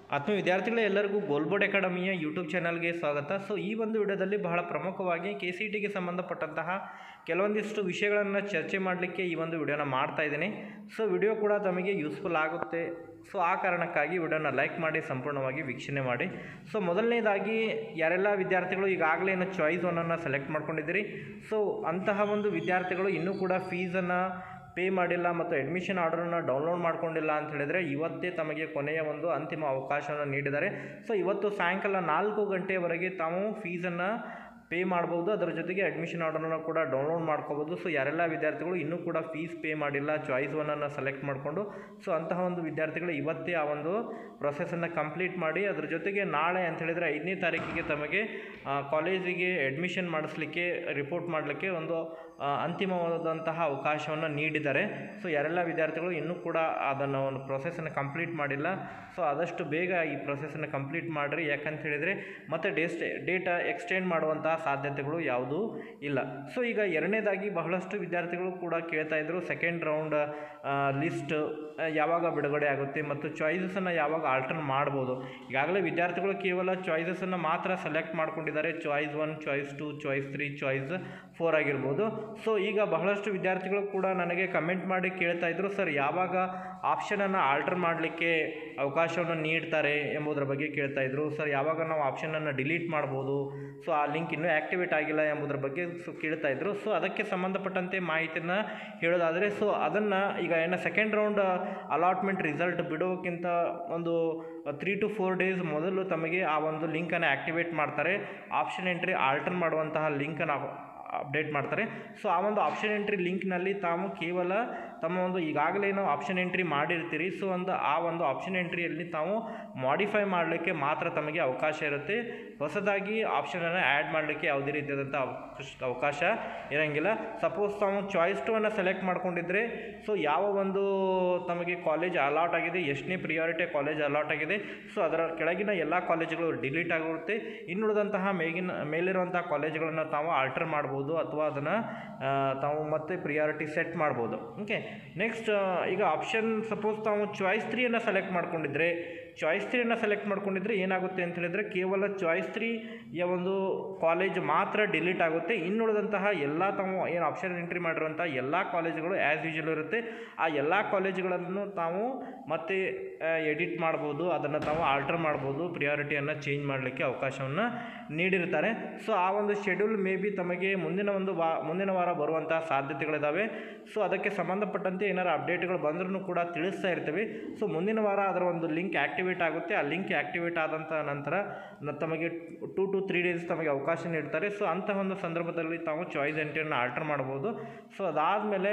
ಆತ್ಮೀಯ ವಿದ್ಯಾರ್ಥಿಗಳೇ ಎಲ್ಲರಿಗೂ ಗೋಲ್ಬೋರ್ಡ್ ಅಕಾಡೆಮಿಯ ಯೂಟ್ಯೂಬ್ ಚಾನಲ್ಗೆ ಸ್ವಾಗತ ಸೊ ಈ ಒಂದು ವಿಡಿಯೋದಲ್ಲಿ ಬಹಳ ಪ್ರಮುಖವಾಗಿ ಕೆ ಸಿ ಟಿಗೆ ಸಂಬಂಧಪಟ್ಟಂತಹ ಕೆಲವೊಂದಿಷ್ಟು ವಿಷಯಗಳನ್ನು ಚರ್ಚೆ ಮಾಡಲಿಕ್ಕೆ ಈ ಒಂದು ವಿಡಿಯೋನ ಮಾಡ್ತಾ ಇದ್ದೀನಿ ಸೊ ವಿಡಿಯೋ ಕೂಡ ತಮಗೆ ಯೂಸ್ಫುಲ್ ಆಗುತ್ತೆ ಸೊ ಆ ಕಾರಣಕ್ಕಾಗಿ ವಿಡಿಯೋನ ಲೈಕ್ ಮಾಡಿ ಸಂಪೂರ್ಣವಾಗಿ ವೀಕ್ಷಣೆ ಮಾಡಿ ಸೊ ಮೊದಲನೇದಾಗಿ ಯಾರೆಲ್ಲ ವಿದ್ಯಾರ್ಥಿಗಳು ಈಗಾಗಲೇ ಏನು ಚಾಯ್ಸ್ ಒನ್ನನ್ನು ಸೆಲೆಕ್ಟ್ ಮಾಡ್ಕೊಂಡಿದ್ದೀರಿ ಸೊ ಅಂತಹ ಒಂದು ವಿದ್ಯಾರ್ಥಿಗಳು ಇನ್ನೂ ಕೂಡ ಫೀಸನ್ನು ಪೇ ಮಾಡಿಲ್ಲ ಮತ್ತು ಅಡ್ಮಿಷನ್ ಆರ್ಡರನ್ನು ಡೌನ್ಲೋಡ್ ಮಾಡ್ಕೊಂಡಿಲ್ಲ ಅಂತ ಹೇಳಿದರೆ ಇವತ್ತೇ ತಮಗೆ ಕೊನೆಯ ಒಂದು ಅಂತಿಮ ಅವಕಾಶವನ್ನು ನೀಡಿದ್ದಾರೆ ಸೊ ಇವತ್ತು ಸಾಯಂಕಾಲ ನಾಲ್ಕು ಗಂಟೆಯವರೆಗೆ ತಾವು ಫೀಸನ್ನು ಪೇ ಮಾಡ್ಬೋದು ಅದರ ಜೊತೆಗೆ ಅಡ್ಮಿಷನ್ ಆರ್ಡರನ್ನು ಕೂಡ ಡೌನ್ಲೋಡ್ ಮಾಡ್ಕೋಬೋದು ಸೊ ಯಾರೆಲ್ಲ ವಿದ್ಯಾರ್ಥಿಗಳು ಇನ್ನೂ ಕೂಡ ಫೀಸ್ ಪೇ ಮಾಡಿಲ್ಲ ಚಾಯ್ಸ್ ಒನ್ನನ್ನು ಸೆಲೆಕ್ಟ್ ಮಾಡಿಕೊಂಡು ಸೊ ಅಂತಹ ಒಂದು ವಿದ್ಯಾರ್ಥಿಗಳು ಇವತ್ತೇ ಆ ಒಂದು ಪ್ರೊಸೆಸನ್ನು ಕಂಪ್ಲೀಟ್ ಮಾಡಿ ಅದ್ರ ಜೊತೆಗೆ ನಾಳೆ ಅಂತ ಹೇಳಿದರೆ ಐದನೇ ತಾರೀಕಿಗೆ ತಮಗೆ ಆ, ಕಾಲೇಜಿಗೆ ಅಡ್ಮಿಷನ್ ಮಾಡಿಸ್ಲಿಕ್ಕೆ ರಿಪೋರ್ಟ್ ಮಾಡಲಿಕ್ಕೆ ಒಂದು ಆ, ಅಂತಿಮವಾದಂತಹ ಅವಕಾಶವನ್ನು ನೀಡಿದ್ದಾರೆ ಸೊ ಯಾರೆಲ್ಲ ವಿದ್ಯಾರ್ಥಿಗಳು ಇನ್ನೂ ಕೂಡ ಅದನ್ನು ಒಂದು ಪ್ರೊಸೆಸನ್ನು ಕಂಪ್ಲೀಟ್ ಮಾಡಿಲ್ಲ ಸೊ ಆದಷ್ಟು ಬೇಗ ಈ ಪ್ರೊಸೆಸನ್ನು ಕಂಪ್ಲೀಟ್ ಮಾಡಿರಿ ಯಾಕಂತ ಹೇಳಿದರೆ ಮತ್ತೆ ಡೇಸ್ಟ್ ಡೇಟಾ ಎಕ್ಸ್ಟೆಂಡ್ ಮಾಡುವಂತಹ ಸಾಧ್ಯತೆಗಳು ಯಾವುದೂ ಇಲ್ಲ ಸೊ ಈಗ ಎರಡನೇದಾಗಿ ಬಹಳಷ್ಟು ವಿದ್ಯಾರ್ಥಿಗಳು ಕೂಡ ಕೇಳ್ತಾ ಇದ್ರು ಸೆಕೆಂಡ್ ರೌಂಡ್ ಲಿಸ್ಟ್ ಯಾವಾಗ ಬಿಡುಗಡೆ ಆಗುತ್ತೆ ಮತ್ತು ಚಾಯ್ಸಸನ್ನು ಯಾವಾಗ ಆಲ್ಟರ್ ಮಾಡ್ಬೋದು ಈಗಾಗಲೇ ವಿದ್ಯಾರ್ಥಿಗಳು ಕೇವಲ ಚಾಯ್ಸಸನ್ನು ಮಾತ್ರ ಸೆಲೆಕ್ಟ್ ಮಾಡ್ಕೊಂಡಿದ್ದಾರೆ choice one choice two choice three choice four ಆಗಿರ್ಬೋದು ಸೊ ಈಗ ಬಹಳಷ್ಟು ವಿದ್ಯಾರ್ಥಿಗಳು ಕೂಡ ನನಗೆ ಕಮೆಂಟ್ ಮಾಡಿ ಕೇಳ್ತಾ ಇದ್ರು ಸರ್ ಯಾವಾಗ ಆಪ್ಷನನ್ನು ಆಲ್ಟರ್ ಮಾಡಲಿಕ್ಕೆ ಅವಕಾಶವನ್ನು ನೀಡ್ತಾರೆ ಎಂಬುದರ ಬಗ್ಗೆ ಕೇಳ್ತಾ ಇದ್ರು ಸರ್ ಯಾವಾಗ ನಾವು ಆಪ್ಷನನ್ನು ಡಿಲೀಟ್ ಮಾಡ್ಬೋದು ಸೊ ಆ ಲಿಂಕ್ ಇನ್ನೂ ಆ್ಯಕ್ಟಿವೇಟ್ ಆಗಿಲ್ಲ ಎಂಬುದರ ಬಗ್ಗೆ ಸೊ ಕೇಳ್ತಾ ಇದ್ರು ಸೊ ಅದಕ್ಕೆ ಸಂಬಂಧಪಟ್ಟಂತೆ ಮಾಹಿತಿಯನ್ನು ಹೇಳೋದಾದರೆ ಸೊ ಅದನ್ನು ಈಗ ಏನು ಸೆಕೆಂಡ್ ರೌಂಡ್ ಅಲಾಟ್ಮೆಂಟ್ ರಿಸಲ್ಟ್ ಬಿಡೋಕ್ಕಿಂತ ಒಂದು ತ್ರೀ ಟು ಫೋರ್ ಡೇಸ್ ಮೊದಲು ತಮಗೆ ಆ ಒಂದು ಲಿಂಕನ್ನು ಆ್ಯಕ್ಟಿವೇಟ್ ಮಾಡ್ತಾರೆ ಆಪ್ಷನ್ ಎಂಟ್ರಿ ಆಲ್ಟರ್ ಮಾಡುವಂತಹ ಲಿಂಕನ್ನು ಅಪ್ಡೇಟ್ ಮಾಡ್ತಾರೆ ಸೊ ಆ ಒಂದು ಆಪ್ಷನ್ ಎಂಟ್ರಿ ಲಿಂಕ್ನಲ್ಲಿ ತಾವು ಕೇವಲ ತಮ್ಮ ಒಂದು ಈಗಾಗಲೇ ಏನೋ ಆಪ್ಷನ್ ಎಂಟ್ರಿ ಮಾಡಿರ್ತೀರಿ ಸೊ ಒಂದು ಆ ಒಂದು ಆಪ್ಷನ್ ಎಂಟ್ರಿಯಲ್ಲಿ ತಾವು ಮಾಡಿಫೈ ಮಾಡಲಿಕ್ಕೆ ಮಾತ್ರ ತಮಗೆ ಅವಕಾಶ ಇರುತ್ತೆ ಹೊಸದಾಗಿ ಆಪ್ಷನನ್ನು ಆ್ಯಡ್ ಮಾಡಲಿಕ್ಕೆ ಯಾವುದೇ ರೀತಿಯಾದಂಥ ಅವಕಾಶ ಅವಕಾಶ ಇರೋಂಗಿಲ್ಲ ಸಪೋಸ್ ತಾವು ಚಾಯ್ಸ್ ಟೂವನ್ನು ಸೆಲೆಕ್ಟ್ ಮಾಡ್ಕೊಂಡಿದ್ರೆ ಸೊ ಯಾವ ಒಂದು ತಮಗೆ ಕಾಲೇಜ್ ಅಲಾಟ್ ಆಗಿದೆ ಎಷ್ಟನೇ ಪ್ರಿಯಾರಿಟಿ ಕಾಲೇಜ್ ಅಲಾಟ್ ಆಗಿದೆ ಸೊ ಅದರ ಕೆಳಗಿನ ಎಲ್ಲ ಕಾಲೇಜುಗಳು ಡಿಲೀಟ್ ಆಗಿರುತ್ತೆ ಇನ್ನುಳಿದಂತಹ ಮೇಗಿನ ಮೇಲಿರುವಂತಹ ಕಾಲೇಜುಗಳನ್ನು ತಾವು ಆಲ್ಟರ್ ಮಾಡ್ಬೋದು ಅಥವಾ ಅದನ್ನು ತಾವು ಮತ್ತೆ ಪ್ರಿಯಾರಿಟಿ ಸೆಟ್ ಮಾಡ್ಬೋದು ಓಕೆ ನೆಕ್ಸ್ಟ್ ಈಗ ಆಪ್ಷನ್ ಸಪೋಸ್ ತಾವು ಚಾಯ್ಸ್ ತ್ರೀಯನ್ನು ಸೆಲೆಕ್ಟ್ ಮಾಡ್ಕೊಂಡಿದ್ರೆ ಚಾಯ್ಸ್ ತ್ರೀಯನ್ನು ಸೆಲೆಕ್ಟ್ ಮಾಡ್ಕೊಂಡಿದ್ರೆ ಏನಾಗುತ್ತೆ ಅಂತ ಹೇಳಿದರೆ ಕೇವಲ ಚಾಯ್ಸ್ ತ್ರೀಯ ಒಂದು ಕಾಲೇಜ್ ಮಾತ್ರ ಡಿಲೀಟ್ ಆಗುತ್ತೆ ಇನ್ನುಳಿದಂತಹ ಎಲ್ಲ ತಾವು ಏನು ಆಪ್ಷನ್ ಎಂಟ್ರಿ ಮಾಡಿರುವಂಥ ಎಲ್ಲ ಕಾಲೇಜುಗಳು ಆ್ಯಸ್ ಯೂಶುವಲ್ ಇರುತ್ತೆ ಆ ಎಲ್ಲ ಕಾಲೇಜುಗಳನ್ನು ತಾವು ಮತ್ತೆ ಎಡಿಟ್ ಮಾಡ್ಬೋದು ಅದನ್ನು ತಾವು ಆಲ್ಟರ್ ಮಾಡ್ಬೋದು ಪ್ರಿಯಾರಿಟಿಯನ್ನು ಚೇಂಜ್ ಮಾಡಲಿಕ್ಕೆ ಅವಕಾಶವನ್ನು ನೀಡಿರ್ತಾರೆ ಸೊ ಆ ಒಂದು ಶೆಡ್ಯೂಲ್ ಮೇ ಬಿ ತಮಗೆ ಮುಂದಿನ ಒಂದು ವಾ ಮುಂದಿನ ವಾರ ಬರುವಂತಹ ಸಾಧ್ಯತೆಗಳಿದ್ದಾವೆ ಸೊ ಅದಕ್ಕೆ ಸಂಬಂಧಪಟ್ಟಂತೆ ಏನಾರು ಅಪ್ಡೇಟ್ಗಳು ಬಂದ್ರೂ ಕೂಡ ತಿಳಿಸ್ತಾ ಇರ್ತೀವಿ ಸೊ ಮುಂದಿನ ವಾರ ಅದರ ಒಂದು ಲಿಂಕ್ ಆ್ಯಕ್ಟಿವೇಟ್ ಆಗುತ್ತೆ ಆ ಲಿಂಕ್ ಆ್ಯಕ್ಟಿವೇಟ್ ಆದಂಥ ನಂತರ ನ- ತಮಗೆ ಟೂ ಟು ತ್ರೀ ಡೇಸ್ ತಮಗೆ ಅವಕಾಶ ನೀಡ್ತಾರೆ ಸೊ ಅಂತಹ ಒಂದು ಸಂದರ್ಭದಲ್ಲಿ ತಾವು ಚಾಯ್ಸ್ ಎಂಟ್ರಿಯನ್ನು ಆಲ್ಟರ್ ಮಾಡ್ಬೋದು ಸೊ ಅದಾದಮೇಲೆ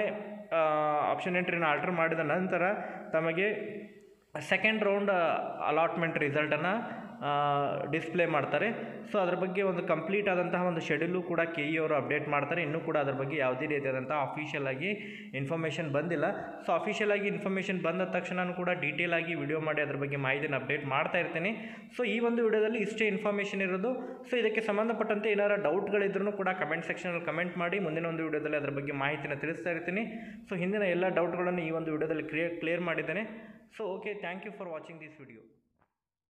ಆಪ್ಷನ್ ಎಂಟ್ರಿನ ಆಲ್ಟರ್ ಮಾಡಿದ ನಂತರ ತಮಗೆ ಸೆಕೆಂಡ್ ರೌಂಡ್ ಅಲಾಟ್ಮೆಂಟ್ ರಿಸಲ್ಟನ್ನು ಡಿಸ್ಪ್ಲೇ ಮಾಡ್ತಾರೆ ಸೊ ಅದ್ರ ಬಗ್ಗೆ ಒಂದು ಕಂಪ್ಲೀಟ್ ಆದಂತಹ ಒಂದು ಶೆಡ್ಯೂಲು ಕೂಡ ಕೆ ಇ ಅವರು ಅಪ್ಡೇಟ್ ಮಾಡ್ತಾರೆ ಇನ್ನೂ ಕೂಡ ಅದ್ರ ಬಗ್ಗೆ ಯಾವುದೇ ರೀತಿಯಾದಂಥ ಅಫಿಷಿಯಲ್ ಆಗಿ ಇನ್ಫಾರ್ಮೇಷನ್ ಬಂದಿಲ್ಲ ಸೊ ಅಫಿಷಿಯಲ್ ಆಗಿ ಇನ್ಫಾರ್ಮೇಷನ್ ಬಂದ ತಕ್ಷಣ ಕೂಡ ಡೀಟೇಲ್ ಆಗಿ ವಿಡಿಯೋ ಮಾಡಿ ಅದ್ರ ಬಗ್ಗೆ ಮಾಹಿತಿನ ಅಪ್ಡೇಟ್ ಮಾಡ್ತಾ ಇರ್ತೀನಿ ಸೊ ಈ ಒಂದು ವಿಡಿಯೋದಲ್ಲಿ ಇಷ್ಟೇ ಇನ್ಫಾರ್ಮೇಷನ್ ಇರೋದು ಸೊ ಇದಕ್ಕೆ ಸಂಬಂಧಪಟ್ಟಂತೆ ಏನಾರ ಡೌಟ್ಗಳಿದ್ರೂ ಕೂಡ ಕಮೆಂಟ್ ಸೆಕ್ಷನಲ್ಲಿ ಕಮೆಂಟ್ ಮಾಡಿ ಮುಂದಿನ ಒಂದು ವಿಡಿಯೋದಲ್ಲಿ ಅದ್ರ ಬಗ್ಗೆ ಮಾಹಿತಿನ ತಿಳಿಸ್ತಾ ಇರ್ತೀನಿ ಸೊ ಹಿಂದಿನ ಎಲ್ಲ ಡೌಟ್ಗಳನ್ನು ಈ ಒಂದು ವಿಡಿಯೋದಲ್ಲಿ ಕ್ಲಿಯರ್ ಕ್ಲಿಯರ್ ಮಾಡಿದ್ದೇನೆ so okay thank you for watching this video